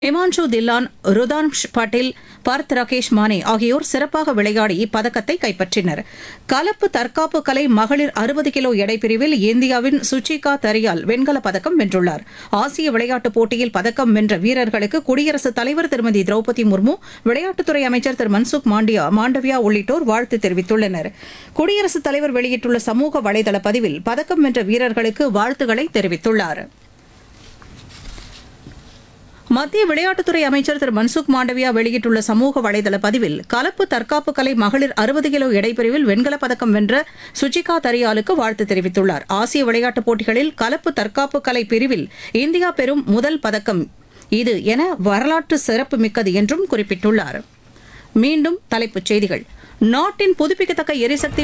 இமான்ஷு தில்லான் ருதான்ஷ் பட்டேல் பர்த் ராகேஷ் மானே ஆகியோர் சிறப்பாக விளையாடி இப்பதக்கத்தை கைப்பற்றினர் கலப்பு தற்காப்பு கலை மகளிர் அறுபது கிலோ எடை பிரிவில் இந்தியாவின் சுச்சிகா தரியால் வெண்கலப் பதக்கம் வென்றுள்ளார் ஆசிய விளையாட்டுப் போட்டியில் பதக்கம் வென்ற வீரர்களுக்கு குடியரசுத் தலைவர் திருமதி திரௌபதி முர்மு விளையாட்டுத்துறை அமைச்சர் திரு மன்சுக் மாண்டியா மாண்டவியா உள்ளிட்டோர் வாழ்த்து தெரிவித்துள்ளனர் குடியரசுத் தலைவர் வெளியிட்டுள்ள சமூக வலைதள பதிவில் பதக்கம் வென்ற வீரர்களுக்கு வாழ்த்துக்களை தெரிவித்துள்ளார் மத்திய விளையாட்டுத்துறை அமைச்சர் திரு மன்சுக் மாண்டவியா வெளியிட்டுள்ள சமூக வலைதள பதிவில் கலப்பு தற்காப்பு கலை மகளிர் அறுபது கிலோ எடைப்பிரிவில் வெண்கலப் பதக்கம் வென்ற சுச்சிகா தரியாலுக்கு வாழ்த்து தெரிவித்துள்ளார் ஆசிய விளையாட்டுப் போட்டிகளில் கலப்பு தற்காப்பு கலை பிரிவில் இந்தியா பெறும் முதல் பதக்கம் இது என வரலாற்று சிறப்புமிக்கது என்றும் குறிப்பிட்டுள்ளார் மீண்டும் தலைப்புச் செய்திகள் நாட்டின் புதுப்பிக்கத்தக்க எரிசக்தி